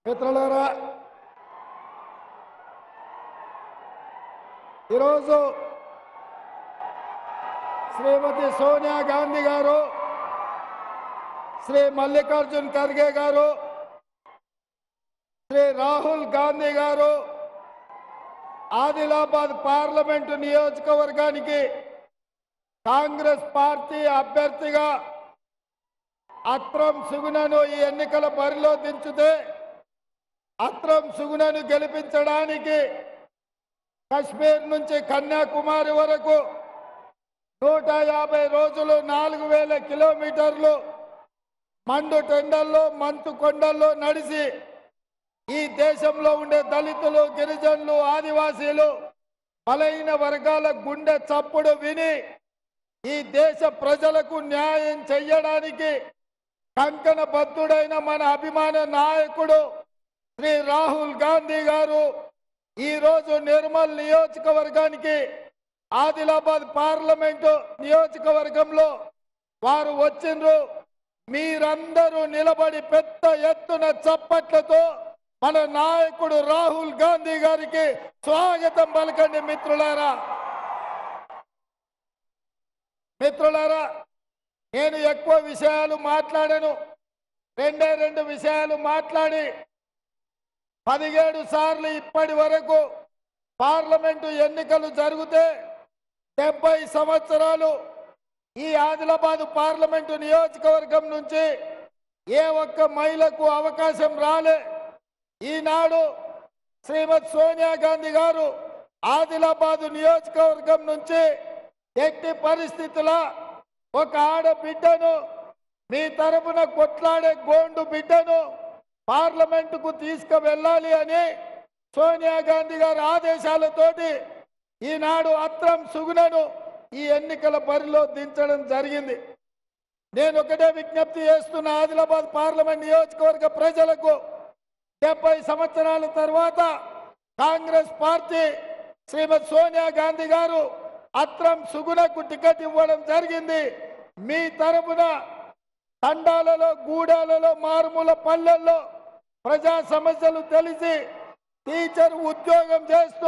మిత్రులారా ఈరోజు శ్రీమతి సోనియా గాంధీ గారు శ్రీ మల్లికార్జున్ ఖర్గే గారు శ్రీ రాహుల్ గాంధీ గారు ఆదిలాబాద్ పార్లమెంటు నియోజకవర్గానికి కాంగ్రెస్ పార్టీ అభ్యర్థిగా అత్రం సుగుణను ఈ ఎన్నికల బరిలో దించితే అత్రం సుగుణను గెలిపించడానికి కశ్మీర్ నుంచి కన్యాకుమారి వరకు నూట యాభై రోజులు నాలుగు వేల కిలోమీటర్లు మండు టెండల్లో మంచు కొండల్లో నడిచి ఈ దేశంలో ఉండే దళితులు గిరిజనులు ఆదివాసీలు బలైన వర్గాల గుండె చప్పుడు విని ఈ దేశ ప్రజలకు న్యాయం చెయ్యడానికి కంకణ బద్ధుడైన మన అభిమాన నాయకుడు శ్రీ రాహుల్ గాంధీ గారు ఈ రోజు నిర్మల్ నియోజకవర్గానికి ఆదిలాబాద్ పార్లమెంటు నియోజకవర్గంలో వారు వచ్చిండ్రు మీరందరూ నిలబడి పెద్ద ఎత్తున చప్పట్లతో మన నాయకుడు రాహుల్ గాంధీ గారికి స్వాగతం పలకండి మిత్రులారా మిత్రులారా నేను ఎక్కువ విషయాలు మాట్లాడను రెండే రెండు విషయాలు మాట్లాడి పదిహేడు సార్లు ఇప్పటి వరకు పార్లమెంటు ఎన్నికలు జరిగితే డెబ్బై సంవత్సరాలు ఈ ఆదిలాబాద్ పార్లమెంటు నియోజకవర్గం నుంచి ఏ ఒక్క మహిళకు అవకాశం రాలే ఈనాడు శ్రీమతి సోనియా గాంధీ గారు ఆదిలాబాద్ నియోజకవర్గం నుంచి ఎట్టి పరిస్థితుల ఒక ఆడబిడ్డను మీ తరపున కొట్లాడే గోండు బిడ్డను పార్లమెంటుకు తీసుకువెళ్ళాలి అని సోనియా గాంధీ గారి ఆదేశాలతోటి ఈనాడు అత్రం సుగుణను ఈ ఎన్నికల బరిలో దించడం జరిగింది నేను ఒకటే విజ్ఞప్తి చేస్తున్న ఆదిలాబాద్ పార్లమెంట్ నియోజకవర్గ ప్రజలకు డెబ్బై సంవత్సరాల తర్వాత కాంగ్రెస్ పార్టీ శ్రీమతి సోనియా గాంధీ గారు అత్రం సుగుణకు టికెట్ ఇవ్వడం జరిగింది మీ తరపున తండాలలో గూడాలలో మారుమూల పల్లెల్లో ప్రజా సమస్యలు తెలిసి టీచర్ ఉద్యోగం చేస్తూ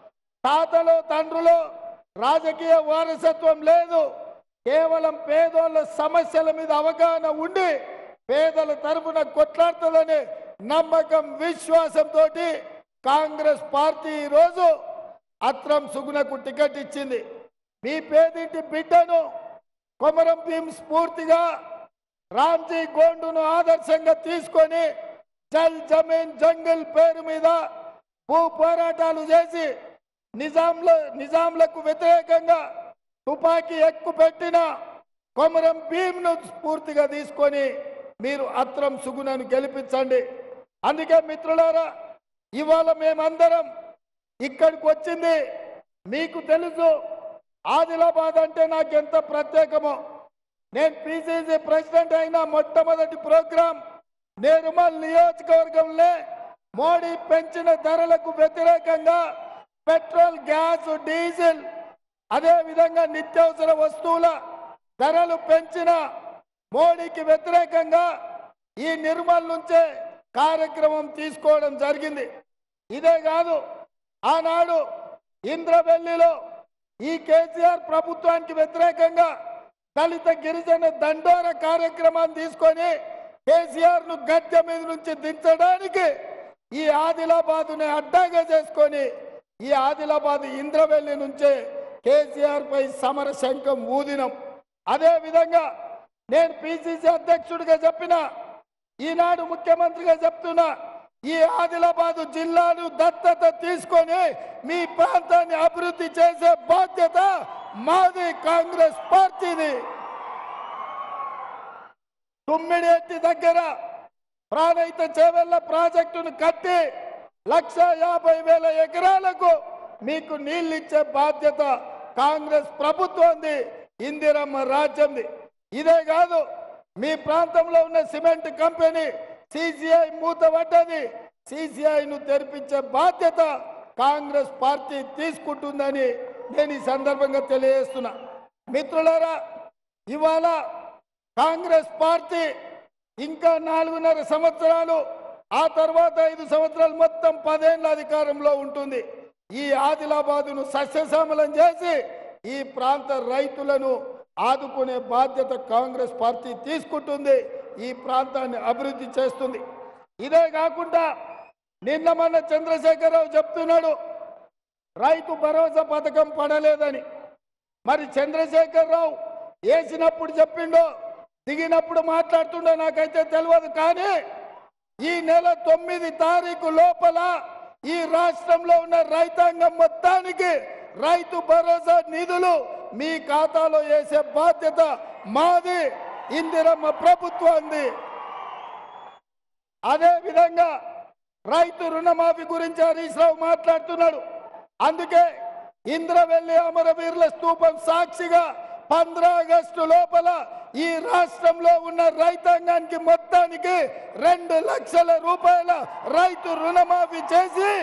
తాతలు తండ్రులు రాజకీయ వారసత్వం లేదు కేవలం పేదోళ్ళ సమస్యల మీద అవగాహన ఉండి పేదల తరపున కొట్లాడుతుందనే నమ్మకం విశ్వాసంతో కాంగ్రెస్ పార్టీ ఈరోజు అత్రం సుగుణకు టికెట్ ఇచ్చింది మీ పేదింటి బిడ్డను కొమరం భీం స్ఫూర్తిగా రామ్జీ గోండును ఆదర్శంగా తీసుకొని జల్ జమీన్ జంగిల్ పేరు మీద భూ పోరాటాలు చేసి నిజాంల నిజాంలకు వ్యతిరేకంగా తుపాకీ ఎక్కు పెట్టిన కొమరం భీమ్ను స్ఫూర్తిగా తీసుకొని మీరు అత్రం సుగుణను గెలిపించండి అందుకే మిత్రులారా ఇవాళ మేమందరం ఇక్కడికి వచ్చింది మీకు తెలుసు ఆదిలాబాద్ అంటే నాకు ఎంత ప్రత్యేకమో నేను పిసిసి ప్రెసిడెంట్ అయిన మొట్టమొదటి ప్రోగ్రాం నిర్మల్ నియోజకవర్గంలో మోడీ పెంచిన ధరలకు వ్యతిరేకంగా పెట్రోల్ గ్యాస్ డీజిల్ అదే విధంగా నిత్యావసర వస్తువుల ధరలు పెంచిన మోడీకి వ్యతిరేకంగా ఈ నిర్మల్ నుంచే కార్యక్రమం తీసుకోవడం జరిగింది ఇదే కాదు ఆనాడు ఇంద్రవెల్లిలో ఈ కేసీఆర్ ప్రభుత్వానికి వ్యతిరేకంగా దళిత గిరిజన దండోర కార్యక్రమాన్ని తీసుకొని కేసీఆర్ ను గద్దె మీద నుంచి దించడానికి ఈ ఆదిలాబాదుని అడ్డాగా చేసుకొని ఈ ఆదిలాబాద్ ఇంద్రవెల్లి నుంచే కేసీఆర్ పై సమర శంఖం ఊదినం అదే విధంగా నేను పిసిసి అధ్యక్షుడిగా చెప్పిన ఈనాడు ముఖ్యమంత్రిగా చెప్తున్నా ఈ ఆదిలాబాదు జిల్లాను దత్తత తీసుకొని మీ ప్రాంతాన్ని అభివృద్ధి చేసే బాధ్యత మాది కాంగ్రెస్ పార్టీది తుమ్మిడేటి దగ్గర ప్రాణహిత చేవెళ్ల ప్రాజెక్టును కట్టి లక్ష యాభై వేల ఎకరాలకు మీకు నీళ్ళు ఇచ్చే బాధ్యత కాంగ్రెస్ ప్రభుత్వంది ఇందిరమ్మ రాజ్యంది ఇదే కాదు మీ ప్రాంతంలో ఉన్న సిమెంట్ కంపెనీ సిసిఐ మూతపడ్డది సిసిఐను తెరిపించే బాధ్యత కాంగ్రెస్ పార్టీ తీసుకుంటుందని నేను ఈ సందర్భంగా తెలియజేస్తున్నా మిత్రులారా ఇవాళ కాంగ్రెస్ పార్టీ ఇంకా నాలుగున్నర సంవత్సరాలు ఆ తర్వాత ఐదు సంవత్సరాలు మొత్తం పదేళ్ల అధికారంలో ఉంటుంది ఈ ఆదిలాబాదును సస్యశ్యామలం చేసి ఈ ప్రాంత రైతులను ఆదుకునే బాధ్యత కాంగ్రెస్ పార్టీ తీసుకుంటుంది ఈ ప్రాంతాన్ని అభివృద్ధి చేస్తుంది ఇదే కాకుండా నిన్న మొన్న చంద్రశేఖరరావు చెప్తున్నాడు రైతు భరోసా పథకం పడలేదని మరి చంద్రశేఖరరావు వేసినప్పుడు చెప్పిండో దిగినప్పుడు మాట్లాడుతుండో నాకైతే తెలియదు కానీ ఈ నెల తొమ్మిది తారీఖు లోపల ఈ రాష్ట్రంలో ఉన్న రైతాంగం మొత్తానికి రైతు భరోసా నిధులు మీ ఖాతాలో వేసే బాధ్యత మాది ఇందిరమ్మ ప్రభుత్వాన్ని అదే విధంగా రైతు రుణమాఫీ గురించి హరీష్ రావు మాట్లాడుతున్నాడు అందుకే ఇంద్రవెల్లి అమరవీరుల స్తూపం సాక్షిగా పంద్ర ఆగస్టు లోపల ఈ రాష్ట్రంలో ఉన్న రైతాంగానికి మొత్తానికి రెండు లక్షల రూపాయల రైతు రుణమాఫీ చేసి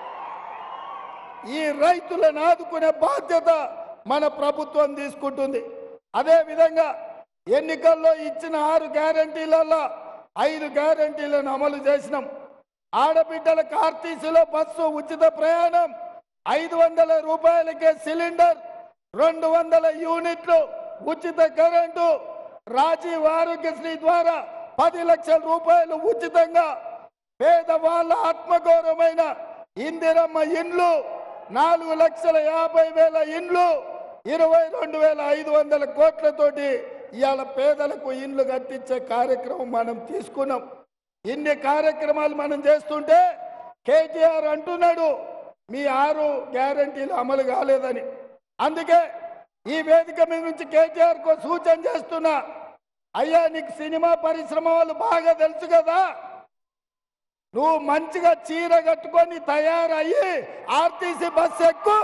ఈ రైతులను ఆదుకునే బాధ్యత మన ప్రభుత్వం తీసుకుంటుంది అదే విధంగా ఎన్నికల్లో ఇచ్చిన ఆరు గ్యారంటీలలో ఐదు గ్యారంటీలను అమలు చేసినాం ఆడబిడ్డలకు ఆర్టీసీలో బస్సు ఉచిత ప్రయాణం ఐదు వందల రూపాయలకే సిలిండర్ రెండు వందల యూనిట్లు ఉచిత కరెంటు రాజీవ్ ఆరోగ్యశ్రీ ద్వారా పది లక్షల రూపాయలు ఉచితంగా పేదవాళ్ళ ఆత్మగౌరవమైన ఇందిరమ్మ ఇండ్లు నాలుగు లక్షల యాభై వేల ఇండ్లు ఇరవై రెండు వేల ఐదు వందల కోట్లతోటి ఇవాళ పేదలకు ఇండ్లు కట్టించే కార్యక్రమం మనం తీసుకున్నాం ఇన్ని కార్యక్రమాలు మనం చేస్తుంటే కేటీఆర్ అంటున్నాడు మీ ఆరు గ్యారంటీలు అమలు కాలేదని అందుకే ఈ వేదిక మీద నుంచి కేటీఆర్ కు సూచన చేస్తున్నా అయ్యా నీకు సినిమా పరిశ్రమ వాళ్ళు బాగా తెలుసు కదా నువ్వు మంచిగా చీర కట్టుకొని తయారయ్యి ఆర్టీసీ బస్ ఎక్కు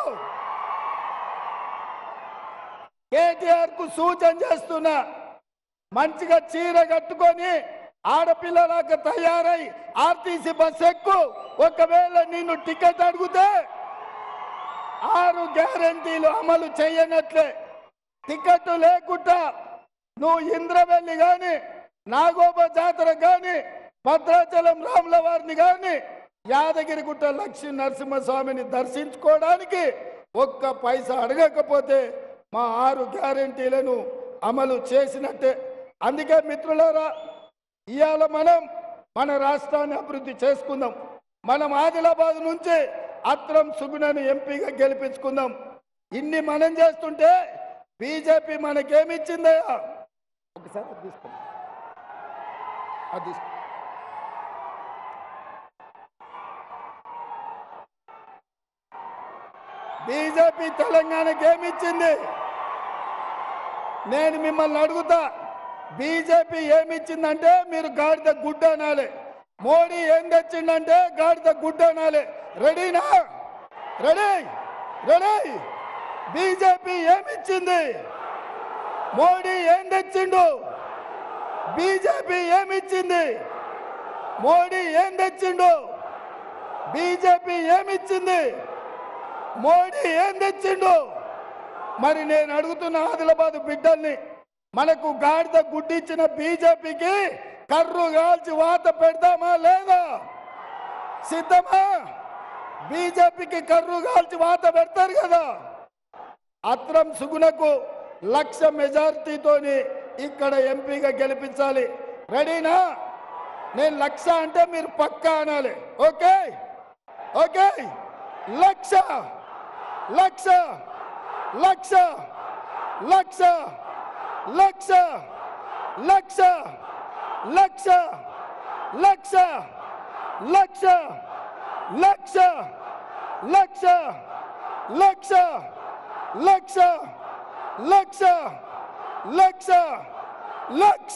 కేటీఆర్ కు సూచన చేస్తున్నా మంచిగా చీర కట్టుకొని ఆడపిల్లలాగా తయారై ఆర్టీసీ బస్ ఎక్కు ఒకవేళ నిన్ను టికెట్ అడిగితే ఆరు గ్యారంటీలు అమలు చేయనట్లే టికెట్ లేకుండా నువ్వు ఇంద్రవెల్లి గాని నాగోబ జాతర గాని భద్రాచలం రాముల వారిని గాని యాదగిరిగుట్ట లక్ష్మీ నరసింహస్వామిని దర్శించుకోవడానికి ఒక్క పైసా అడగకపోతే మా ఆరు గ్యారంటీలను అమలు చేసినట్టే అందుకే మిత్రులారా ఇవాళ మనం మన రాష్ట్రాన్ని అభివృద్ధి చేసుకుందాం మనం ఆదిలాబాద్ నుంచి అత్రం సుగుణను ఎంపీగా గెలిపించుకుందాం ఇన్ని మనం చేస్తుంటే బీజేపీ మనకేమిచ్చిందయ్యా ఒకసారి అది తీసుకోండి అది తీసుకో బీజేపీ తెలంగాణకి ఏమిచ్చింది నేను మిమ్మల్ని అడుగుతా బీజేపీ ఏమిచ్చిందంటే మీరు గాడిద గుడ్డ అనాలి మోడీ ఏం తెచ్చిండంటే గాడిద గుడ్డ అనాలి రెడీనా రెడీ రెడీ బీజేపీ ఏమిచ్చింది మోడీ ఏం తెచ్చిండు బీజేపీ ఏమిచ్చింది మోడీ ఏం తెచ్చిండు బీజేపీ ఏమిచ్చింది మోడీ ఏం తెచ్చిండు మరి నేను అడుగుతున్న ఆదిలాబాద్ బిడ్డల్ని మనకు గాడిద గుడ్డిచ్చిన బీజేపీకి కర్రు కాల్చి వాత పెడదామా లేదా సిద్ధమా బీజేపీకి కర్రు కాల్చి వాత పెడతారు కదా అత్రం సుగుణకు లక్ష మెజార్టీతోని ఇక్కడ ఎంపీగా గెలిపించాలి రెడీనా నేను లక్ష అంటే మీరు పక్కా అనాలి ఓకే ఓకే లక్ష లక్ష లక్ష లక్ష లక్ష లక్ష లక్ష లక్ష లక్ష లక్ష లక్ష లక్ష లక్ష లక్ష లక్ష లక్ష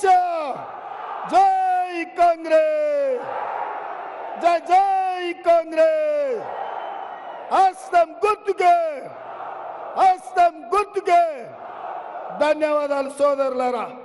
జై కాంగ్రెస్ జై జై కాంగ్రెస్ హస్తం గుర్తుకే హస్తం గుర్తుకే ధన్యవాదాలు సోదరులారా